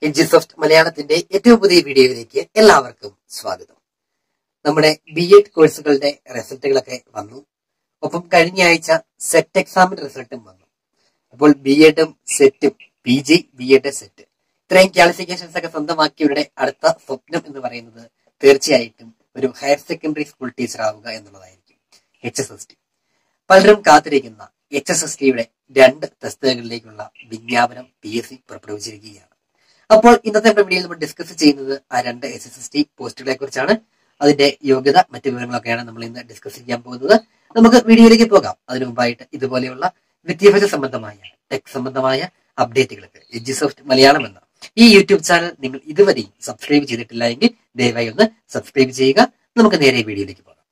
എഡ്ജിസോഫ്റ്റ് മലയാളത്തിന്റെ ഏറ്റവും പുതിയ വീഡിയോയിലേക്ക് എല്ലാവർക്കും സ്വാഗതം നമ്മുടെ ബി എഡ് കോഴ്സുകളുടെ റിസൾട്ടുകളൊക്കെ വന്നു ഒപ്പം കഴിഞ്ഞ ആഴ്ച സെറ്റ് എക്സാമിന്റെ റിസൾട്ടും വന്നു അപ്പോൾ ബി എഡും സെറ്റും P G B Ed SET ഇത്രയും ക്വാളിഫിക്കേഷൻസ് ഒക്കെ സ്വന്തമാക്കിയവരുടെ അടുത്ത സ്വപ്നം എന്ന് പറയുന്നത് തീർച്ചയായിട്ടും ഒരു ഹയർ സെക്കൻഡറി സ്കൂൾ ടീച്ചർ ആവുക എന്നുള്ളതായിരിക്കും എച്ച് എസ് എസ് ടി പലരും കാത്തിരിക്കുന്ന എച്ച് എസ് എസ് ടിയുടെ രണ്ട് തസ്തികകളിലേക്കുള്ള വിജ്ഞാപനം പി എസ് സി പുറപ്പെടുവിച്ചിരിക്കുകയാണ് അപ്പോൾ ഇന്നത്തെ നമ്മുടെ വീഡിയോയിൽ നമ്മൾ ഡിസ്കസ് ചെയ്യുന്നത് ആ രണ്ട് എസ് എസ് എസ് ടി പോസ്റ്റുകളെ കുറിച്ചാണ് അതിന്റെ യോഗ്യത മറ്റു വിവരങ്ങളൊക്കെയാണ് നമ്മൾ ഇന്ന് ഡിസ്കസ് ചെയ്യാൻ പോകുന്നത് നമുക്ക് വീഡിയോയിലേക്ക് പോകാം അതിനു മുമ്പായിട്ട് ഇതുപോലെയുള്ള വിദ്യാഭ്യാസ സംബന്ധമായ ടെക് സംബന്ധമായ അപ്ഡേറ്റുകൾക്ക് എഡ്ജിസോഫ്റ്റ് മലയാളം എന്ന ഈ യൂട്യൂബ് ചാനൽ നിങ്ങൾ ഇതുവരെയും സബ്സ്ക്രൈബ് ചെയ്തിട്ടില്ല എങ്കിൽ ദയവായി ഒന്ന് സബ്സ്ക്രൈബ് ചെയ്യുക നമുക്ക് നേരെ വീഡിയോയിലേക്ക് പോകാം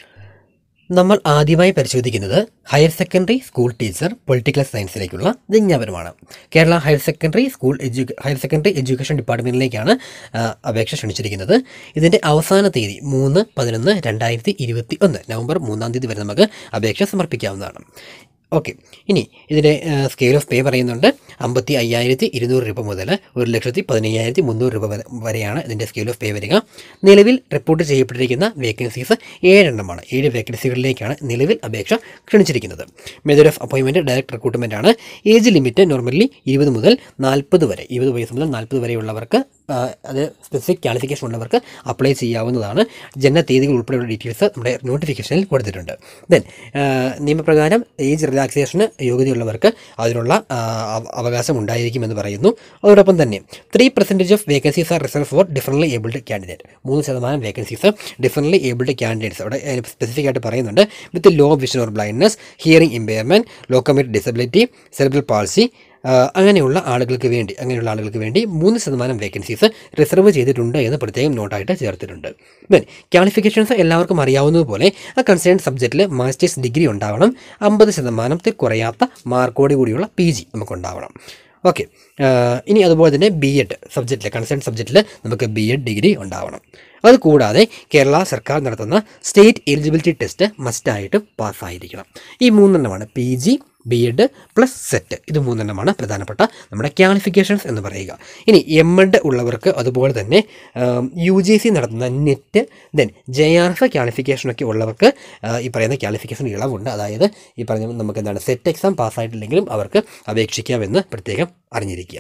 നമ്മൾ ആദ്യമായി പരിശോധിക്കുന്നത് higher secondary school teacher political സയൻസിലേക്കുള്ള വിജ്ഞാപനമാണ് Kerala higher secondary school edu higher secondary education ഡിപ്പാർട്ട്മെൻറ്റിലേക്കാണ് ആ, അപേക്ഷ ക്ഷണിച്ചിരിക്കുന്നത് ഇതിൻ്റെ അവസാന തീയതി മൂന്ന് പതിനൊന്ന് രണ്ടായിരത്തി ഇരുപത്തി ഒന്ന് നവംബർ മൂന്നാം തീയതി വരെ നമുക്ക് അപേക്ഷ സമർപ്പിക്കാവുന്നതാണ് ഓക്കെ ഇനി ഇതിൻ്റെ സ്കെയിൽ ഓഫ് പേ പറയുന്നുണ്ട് അമ്പത്തി അയ്യായിരത്തി ഇരുന്നൂറ് രൂപ മുതൽ ഒരു ലക്ഷത്തി പതിനയ്യായിരത്തി മുന്നൂറ് രൂപ വരെ വരെയാണ് ഇതിൻ്റെ സ്കെയിൽ ഓഫ് പേ വരിക നിലവിൽ റിപ്പോർട്ട് ചെയ്യപ്പെട്ടിരിക്കുന്ന വേക്കൻസീസ് ഏഴെണ്ണമാണ് ഏഴ് വേക്കൻസികളിലേക്കാണ് നിലവിൽ അപേക്ഷ ക്ഷണിച്ചിരിക്കുന്നത് method of appointment direct recruitment ആണ് ഏജ് ലിമിറ്റ് നോർമലി ഇരുപത് മുതൽ നാൽപ്പത് വരെ ഇരുപത് വയസ്സ് മുതൽ നാൽപ്പത് വരെയുള്ളവർക്ക് ആ, അത് സ്പെസിഫിക് ക്വാളിഫിക്കേഷൻ ഉള്ളവർക്ക് അപ്ലൈ ചെയ്യാവുന്നതാണ് ജനന തീയതികൾ ഉൾപ്പെടെയുള്ള ഡീറ്റെയിൽസ് നമ്മുടെ നോട്ടിഫിക്കേഷനിൽ കൊടുത്തിട്ടുണ്ട് ദെൻ നിയമപ്രകാരം ഏജ് റിലാക്സേഷന് യോഗ്യതയുള്ളവർക്ക് അതിനുള്ള ആ, അവ- അവകാശം ഉണ്ടായിരിക്കുമെന്ന് പറയുന്നു അതോടൊപ്പം തന്നെ three percentage of vacancies are reserve for differently abled candidate മൂന്ന് ശതമാനം വേക്കൻസീസ് ഡിഫറൻലി ഏബിൾഡ് കാൻഡിഡേറ്റ്സ് അവിടെ സ്പെസിഫിക് ആയിട്ട് പറയുന്നുണ്ട് with low vision or blindness hearing impairment locomotor disability cerebral palsy അങ്ങനെയുള്ള ആളുകൾക്ക് വേണ്ടി അങ്ങനെയുള്ള ആളുകൾക്ക് വേണ്ടി മൂന്ന് ശതമാനം വേക്കൻസീസ് റിസർവ് ചെയ്തിട്ടുണ്ട് എന്ന് പ്രത്യേകം നോട്ടായിട്ട് ചേർത്തിട്ടുണ്ട് ദെൻ ക്വാളിഫിക്കേഷൻസ് എല്ലാവർക്കും അറിയാവുന്നതുപോലെ ആ കൺസേൺ സബ്ജക്റ്റിൽ മാസ്റ്റേഴ്സ് ഡിഗ്രി ഉണ്ടാവണം അമ്പത് ശതമാനത്തിൽ കുറയാത്ത മാർക്കോട് കൂടിയുള്ള പി ജി നമുക്കുണ്ടാവണം ഓക്കെ ഇനി അതുപോലെ തന്നെ ബി എഡ് സബ്ജക്റ്റിൽ കൺസേൺ സബ്ജക്റ്റിൽ നമുക്ക് ബി എഡ് ഡിഗ്രി ഉണ്ടാവണം അതുകൂടാതെ കേരള സർക്കാർ നടത്തുന്ന സ്റ്റേറ്റ് എലിജിബിലിറ്റി ടെസ്റ്റ് മസ്റ്റായിട്ട് പാസ്സായിരിക്കണം ഈ മൂന്നെണ്ണമാണ് P G B Ed plus SET ഇത് മൂന്നെണ്ണമാണ് പ്രധാനപ്പെട്ട നമ്മുടെ ക്വാളിഫിക്കേഷൻസ് എന്ന് പറയുക ഇനി എം എഡ് ഉള്ളവർക്ക് അതുപോലെ തന്നെ യു ജി സി നടത്തുന്ന NET then J R F ക്വാളിഫിക്കേഷനൊക്കെ ഉള്ളവർക്ക് ആ, ഈ പറയുന്ന ക്വാളിഫിക്കേഷൻ ഇളവുണ്ട് അതായത് ഈ പറഞ്ഞ നമുക്ക് എന്താണ് സെറ്റ് എക്സാം പാസ്സായിട്ടില്ലെങ്കിലും അവർക്ക് അപേക്ഷിക്കാമെന്ന് പ്രത്യേകം അറിഞ്ഞിരിക്കുക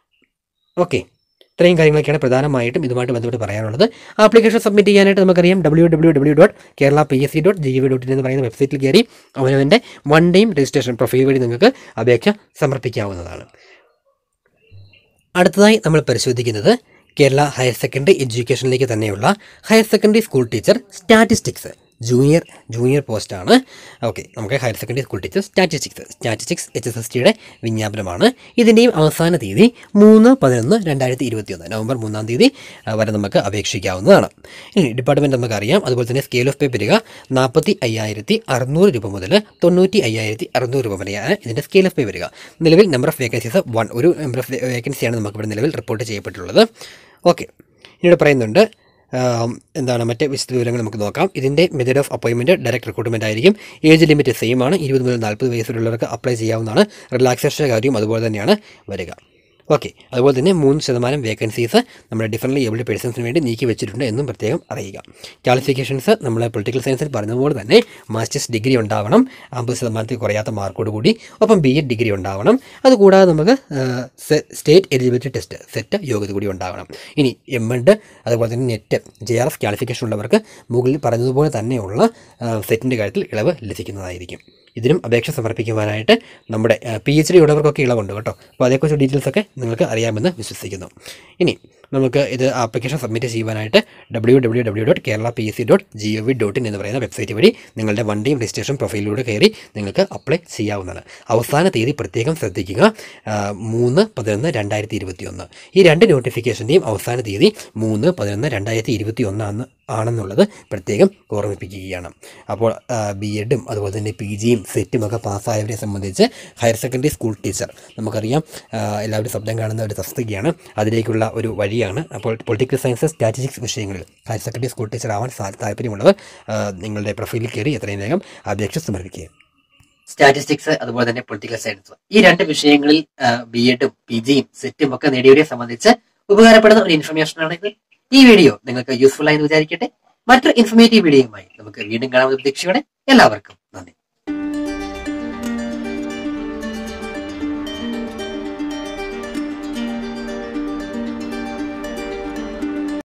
ഓക്കെ ഇത്രയും കാര്യങ്ങളൊക്കെയാണ് പ്രധാനമായിട്ടും ഇതുമായിട്ട് ബന്ധപ്പെട്ട് പറയാനുള്ളത് ആപ്ലിക്കേഷൻ സബ്മിറ്റ് ചെയ്യാനായിട്ട് നമുക്കറിയാം W W W dot Kerala P S C dot G V dot in എന്ന് പറയുന്ന വെബ്സൈറ്റിൽ കയറി അവനവൻ്റെ വൺ ടൈം രജിസ്ട്രേഷൻ പ്രൊഫൈൽ വഴി നിങ്ങൾക്ക് അപേക്ഷ സമർപ്പിക്കാവുന്നതാണ് അടുത്തതായി നമ്മൾ പരിശോധിക്കുന്നത് കേരള ഹയർ സെക്കൻഡറി എഡ്യൂക്കേഷനിലേക്ക് തന്നെയുള്ള higher secondary school teacher statistics junior junior പോസ്റ്റാണ് ഓക്കെ നമുക്ക് higher secondary school teacher statistics statistics H S S ടിയുടെ വിജ്ഞാപനമാണ് ഇതിൻ്റെയും അവസാന തീയതി മൂന്ന് പതിനൊന്ന് രണ്ടായിരത്തി ഇരുപത്തി ഒന്ന് നവംബർ മൂന്നാം തീയതി ആ, വരെ നമുക്ക് അപേക്ഷിക്കാവുന്നതാണ് ഇനി ഡിപ്പാർട്ട്മെൻറ്റ് നമുക്കറിയാം അതുപോലെ തന്നെ സ്കെയിൽ ഓഫ് പേ വരിക നാൽപ്പത്തി അയ്യായിരത്തി അറുന്നൂറ് രൂപ മുതൽ തൊണ്ണൂറ്റി അയ്യായിരത്തി അറുന്നൂറ് രൂപ വരെയാണ് ഇതിൻ്റെ സ്കെയിൽ ഓഫ് പേ വരിക നിലവിൽ നമ്പർ ഓഫ് വേക്കൻസീസ് വൺ ഒരു നമ്പർ ഓഫ് വേക്കൻസിയാണ് നമുക്കിവിടെ നിലവിൽ റിപ്പോർട്ട് ചെയ്യപ്പെട്ടുള്ളത് ഓക്കെ ഇനിയുടെ പറയുന്നുണ്ട് ആം, എന്താണ് മറ്റ് വിശദ വിവരങ്ങൾ നമുക്ക് നോക്കാം ഇതിൻ്റെ method of appointment direct recruitment ആയിരിക്കും ഏജ് ലിമിറ്റ് സെയിം ആണ് ഇരുപത് മുതൽ നാൽപ്പത് വയസ്സുള്ളവർക്ക് അപ്ലൈ ചെയ്യാവുന്നതാണ് റിലാക്സേഷൻ കാര്യം അതുപോലെ തന്നെയാണ് വരിക ഓക്കെ അതുപോലെ തന്നെ മൂന്ന് ശതമാനം വേക്കൻസീസ് നമ്മുടെ ഡിഫറൻലി ഏബിൾഡ് പേഴ്സൺസിന് വേണ്ടി നീക്കി വെച്ചിട്ടുണ്ട് എന്നും പ്രത്യേകം അറിയുക ക്വാളിഫിക്കേഷൻസ് നമ്മൾ പൊളിറ്റിക്കൽ സയൻസിൽ പറഞ്ഞതുപോലെ തന്നെ മാസ്റ്റേഴ്സ് ഡിഗ്രി ഉണ്ടാവണം അമ്പത് ശതമാനത്തിൽ കുറയാത്ത മാർക്കോട് കൂടി ഒപ്പം ബി എഡ് ഡിഗ്രി ഉണ്ടാവണം അതുകൂടാതെ നമുക്ക് സ്റ്റേറ്റ് എലിജിബിലിറ്റി ടെസ്റ്റ് സെറ്റ് യോഗ്യത കൂടി ഉണ്ടാവണം ഇനി എം എഡ് അതുപോലെ തന്നെ NET J R F qualification ഉള്ളവർക്ക് മുകളിൽ പറഞ്ഞതുപോലെ തന്നെയുള്ള സെറ്റിൻ്റെ കാര്യത്തിൽ ഇളവ് ലഭിക്കുന്നതായിരിക്കും ഇതിനും അപേക്ഷ സമർപ്പിക്കുവാനായിട്ട് നമ്മുടെ പി എച്ച് ഡി ഉള്ളവർക്കൊക്കെ ഇളവുണ്ട് കേട്ടോ അപ്പോൾ അതേക്കുറിച്ച് ഡീറ്റെയിൽസ് ഒക്കെ നിങ്ങൾക്ക് അറിയാമെന്ന് വിശ്വസിക്കുന്നു ഇനി നമുക്ക് ഇത് ആപ്ലിക്കേഷൻ സബ്മിറ്റ് ചെയ്യുവാനായിട്ട് W W W dot Kerala P S C dot G O V dot in എന്ന് പറയുന്ന വെബ്സൈറ്റ് വഴി നിങ്ങളുടെ വണ്ടിയും രജിസ്ട്രേഷൻ പ്രൊഫൈലിലൂടെ കയറി നിങ്ങൾക്ക് അപ്ലൈ ചെയ്യാവുന്നതാണ് അവസാന തീയതി പ്രത്യേകം ശ്രദ്ധിക്കുക ആ, മൂന്ന് പതിനൊന്ന് രണ്ടായിരത്തി ഇരുപത്തി ഒന്ന് ഈ രണ്ട് നോട്ടിഫിക്കേഷൻ്റെയും അവസാന തീയതി മൂന്ന് പതിനൊന്ന് രണ്ടായിരത്തി ഇരുപത്തി ഒന്നാണ് ആണെന്നുള്ളത് പ്രത്യേകം ഓർമ്മിപ്പിക്കുകയാണ് അപ്പോൾ ബി എഡും അതുപോലെ തന്നെ പി ജിയും സെറ്റും ഒക്കെ പാസ്സായവരെ സംബന്ധിച്ച് ഹയർ സെക്കൻഡറി സ്കൂൾ ടീച്ചർ നമുക്കറിയാം ആ, എല്ലാവരും ശബ്ദം കാണുന്ന ഒരു തസ്തികയാണ് അതിലേക്കുള്ള ഒരു വഴിയാണ് അപ്പോൾ പൊളിറ്റിക്കൽ സയൻസ് സ്റ്റാറ്റിസ്റ്റിക്സ് വിഷയങ്ങളിൽ ഹയർ സെക്കൻഡറി സ്കൂൾ ടീച്ചർ ആവാൻ സാ- താല്പര്യമുള്ളവർ ആ, നിങ്ങളുടെ പ്രൊഫൈലിൽ കയറി എത്രയും വേഗം അപേക്ഷ സമർപ്പിക്കുക സ്റ്റാറ്റിസ്റ്റിക്സ് അതുപോലെ തന്നെ പൊളിറ്റിക്കൽ സയൻസ് ഈ രണ്ട് വിഷയങ്ങളിൽ ബി എഡും പി ജിയും സെറ്റും ഒക്കെ നേടിയവരെ സംബന്ധിച്ച് ഉപകാരപ്പെടുന്ന ഒരു ഇൻഫർമേഷൻ ആണിത് ഈ വീഡിയോ നിങ്ങൾക്ക് യൂസ്ഫുൾ ആയി എന്ന് വിചാരിക്കട്ടെ മറ്റൊരു ഇൻഫർമേറ്റീവ് വീഡിയോയുമായി നമുക്ക് വീണ്ടും കാണാവുന്ന പ്രതീക്ഷയോടെ എല്ലാവർക്കും